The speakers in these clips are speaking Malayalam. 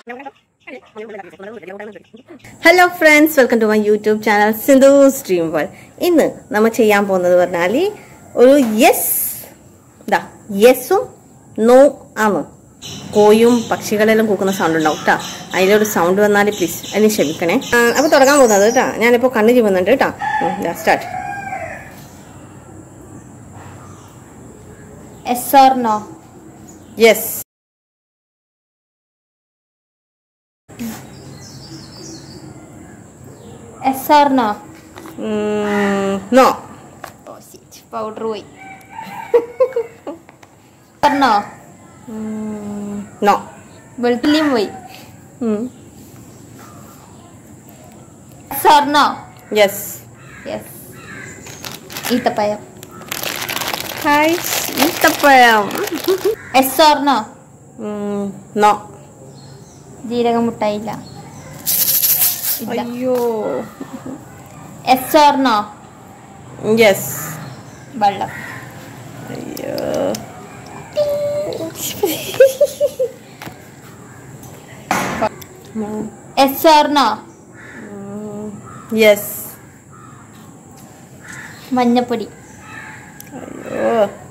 Hello friends welcome to my YouTube channel Sindhu stream world ഇന്ന് നമ്മൾ ചെയ്യാൻ പോകുന്നത് പറഞ്ഞാൽ ഒരു യെസ് ഇതാ യെസ്സും നോ ആണ് കോയും പക്ഷികളെല്ലാം കൂക്കുന്ന സൗണ്ട് ഉണ്ടാവും കേട്ടോ അതിലൊരു സൗണ്ട് വന്നാൽ പ്ലീസ് അതിന് ക്ഷമിക്കണേ ആ, അപ്പോൾ തുടങ്ങാൻ പോകുന്നത് കേട്ടോ ഞാനിപ്പോൾ കണ്ണ് ചെയ്യുന്നുണ്ട് കേട്ടോ start Yes or no? Yes Yes or no? No Oh shit, powder പോയി or no? നോ വെളുത്തുള്ളിയും പോയി Yes or no? Yes Yes. ഈത്തപ്പഴം ഹായ് ഈത്തപ്പഴം Yes or no? നോ ജീരക മുട്ടായില്ല ഇല്ല അയ്യോ Yes or no? യെസ് വെള്ളം അയ്യോ Yes or no? യെസ് മഞ്ഞപ്പൊടി അയ്യോ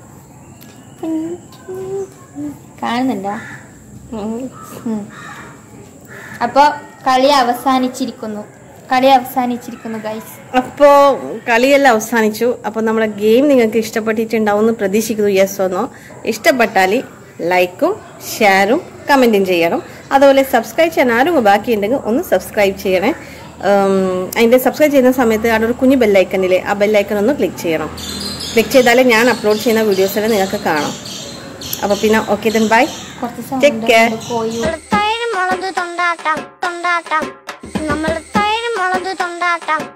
കാണുന്നുണ്ടോ ഉം. അപ്പൊ കളി അവസാനിച്ചിരിക്കുന്നു കളി അവസാനിച്ചിരിക്കുന്നു ഗൈസ് അപ്പോ കളിയെല്ലാം അവസാനിച്ചു അപ്പൊ നമ്മുടെ ഗെയിം നിങ്ങൾക്ക് ഇഷ്ടപ്പെട്ടിട്ടുണ്ടാവും എന്ന് പ്രതീക്ഷിക്കുന്നു യെസ് ഒന്നോ ഇഷ്ടപ്പെട്ടാൽ ലൈക്കും ഷെയറും കമന്റും ചെയ്യണം അതുപോലെ സബ്സ്ക്രൈബ് ചെയ്യാൻ ആരും ബാക്കിയുണ്ടെങ്കിൽ ഒന്ന് സബ്സ്ക്രൈബ് ചെയ്യണേ ഉം, അതിന്റെ സബ്സ്ക്രൈബ് ചെയ്യുന്ന സമയത്ത് അവിടെ ഒരു കുഞ്ഞു ബെല്ലൈക്കനില്ലേ ആ ബെല്ലൈക്കൺ ഒന്ന് ക്ലിക്ക് ചെയ്യണം ക്ലിക്ക് ചെയ്താലേ ഞാൻ അപ്ലോഡ് ചെയ്യുന്ന വീഡിയോസ് എല്ലാം നിങ്ങൾക്ക് കാണാം അപ്പൊ പിന്നെ ഓക്കെ ദെൻ ബൈ കുറച്ച് Take care. സൗണ്ട് കോഴി നമ്മൾ തൈര് മുളക് തൊണ്ടാട്ടം തൊണ്ടാട്ടം നമ്മൾ തൈര് മുളക് തൊണ്ടാട്ടം